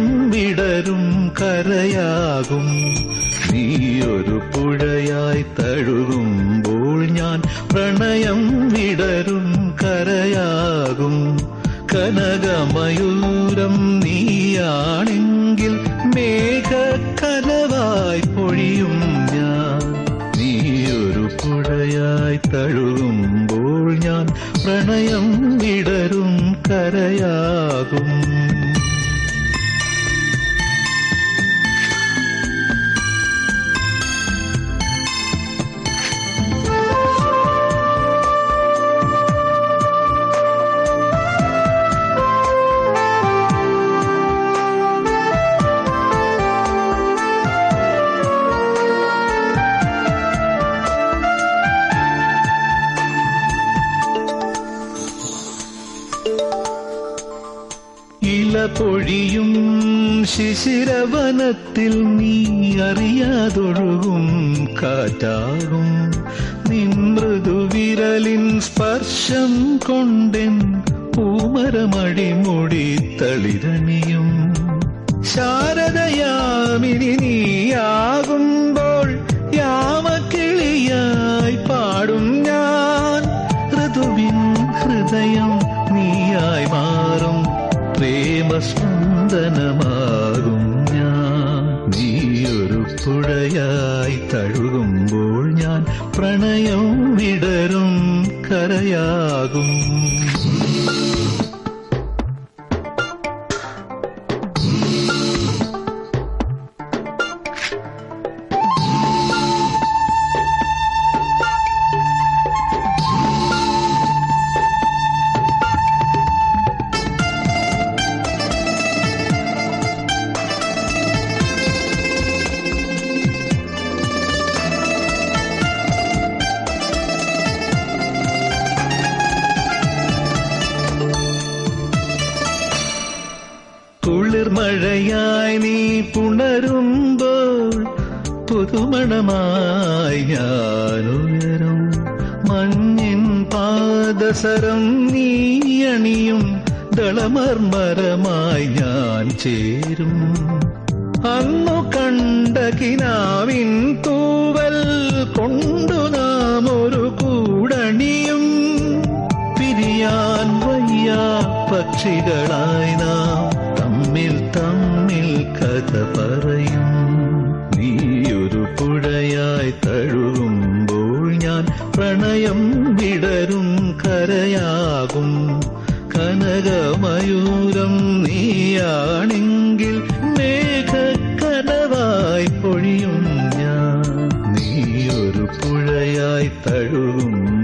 വിടരും കരയാകും നീയൊരു പുഴയായി തഴുകുമ്പോൾ ഞാൻ പ്രണയം വിടരും കരയാകും കനകമയൂരം നീയാണെങ്കിൽ മേഘക്കനവായി പൊഴിയും ഞാൻ നീയൊരു പുഴയായി തഴുകുമ്പോൾ ഞാൻ പ്രണയം വിടരും കരയാകും ഇല പൊഴിയും ശിശിരവനത്തിൽ നീ അറിയാതൊഴുകും കാറ്റാകും നിൻ മൃദുവിരലിൻ സ്പർശം കൊണ്ടെൻ പൂമരമടിമുടി തളിരണിയും ശാരദയാമിനി നീയാകുമ്പോൾ യാമക്കിളിയായി പാടും ഞാൻ ഋതുവിൻ ഹൃദയം നീയായി മാറും പ്രേമസ്പന്ദനമാകും ഞാൻ നീയൊരു പുഴയായി തഴുകുമ്പോൾ ഞാൻ പ്രണയം വിടരും കരയാകും കുളിർമഴയായി നീ പുണരുമ്പോൾ പുതുമണമായി ഞാനുയരും മഞ്ഞിൻ പാദസരം നീ അണിയും ദളമർമരമായി ഞാൻ ചേരും അന്നു കണ്ട കിനാവിൻ തൂവൽ കൊണ്ടു നാം ഒരു കൂടണിയും പിരിയാൻ വയ്യ പക്ഷികളായി നാം തമ്മിൽ തമ്മിൽ കഥ പറയും നീയൊരു പുഴയായി തഴുകുമ്പോൾ ഞാൻ പ്രണയം വിടരും കരയാകും കനകമയൂരം നീയാണെങ്കിൽ മേഘക്കനവായി പൊഴിയും ഞാൻ നീയൊരു പുഴയായി തഴുകും